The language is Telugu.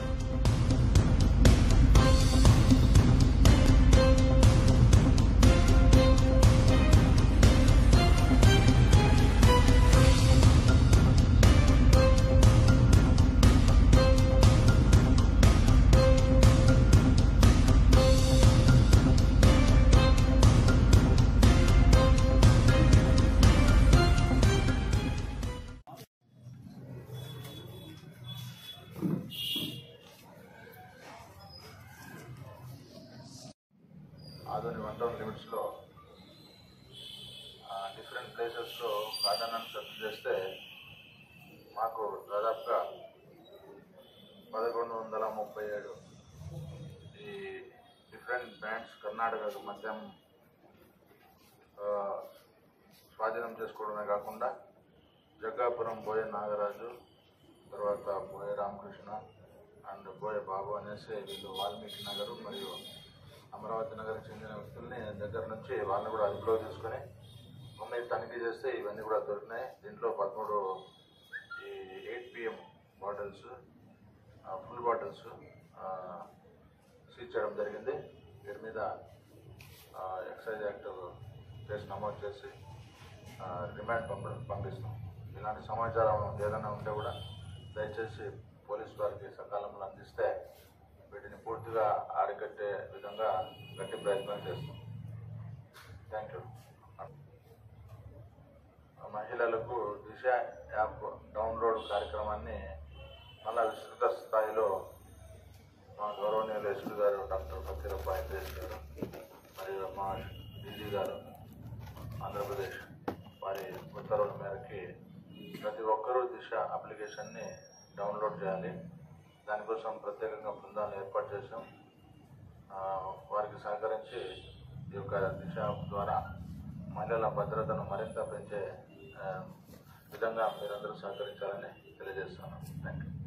ఆధునిక వన్ టౌన్ లిమిట్స్లో డిఫరెంట్ ప్లేసెస్లో గార్డెన్ సెర్చ్ చేస్తే మాకు దాదాపుగా పదకొండు వందల ముప్పై ఏడు ఈ డిఫరెంట్ బ్రాండ్స్ కర్ణాటకకు మద్యం ఆ, స్వాధీనం చేసుకోవడమే కాకుండా జగ్గాపురం బోయ నాగరాజు తర్వాత బోయ రామకృష్ణ అండ్ బోయ బాబు అనేసి వీళ్ళు వాల్మీకి నగరు మరియు అమరావతి నగర్కి చెందిన వ్యక్తుల్ని దగ్గర నుంచి వాళ్ళని కూడా అదుపులో తీసుకొని మమ్మల్ని తనిఖీ చేస్తే ఇవన్నీ కూడా దొరికినాయి దీంట్లో పదమూడు ఈ eight PM bottles full bottles seize చేయడం జరిగింది వీరి మీద ఆ, ఎక్సైజ్ యాక్ట్ కేసు నమోదు చేసి ఆ, రిమాండ్ పంప పంపిస్తాం ఇలాంటి సమాచారం ఏదైనా ఉంటే కూడా దయచేసి పోలీస్ వారికి సకాలంలో అందిస్తే వీటిని పూర్తిగా ఆరికట్టే విధంగా గట్టి ప్రయత్నం చేస్తాం థ్యాంక్ యూ మహిళలకు దిశ యాప్ డౌన్లోడ్ కార్యక్రమాన్ని మళ్ళా విస్తృత స్థాయిలో మా గౌరవనీయులు ఎస్పీ గారు డాక్టర్ ఫకీరప్ప వెంకటేష్ గారు మరియు మా డీజీ గారు ఆంధ్రప్రదేశ్ వారి ఉత్తర్వుల మేరకి ప్రతి ఒక్కరూ దిశ అప్లికేషన్ని డౌన్లోడ్ చేయాలి దానికోసం ప్రత్యేకంగా బృందాలను ఏర్పాటు చేసాం ఆ, వారికి సహకరించి ఈ యొక్క దిశ ద్వారా మహిళల భద్రతను మరింత పెంచే ఆ, విధంగా మీరందరూ సహకరించాలని తెలియజేస్తున్నాను థ్యాంక్ యూ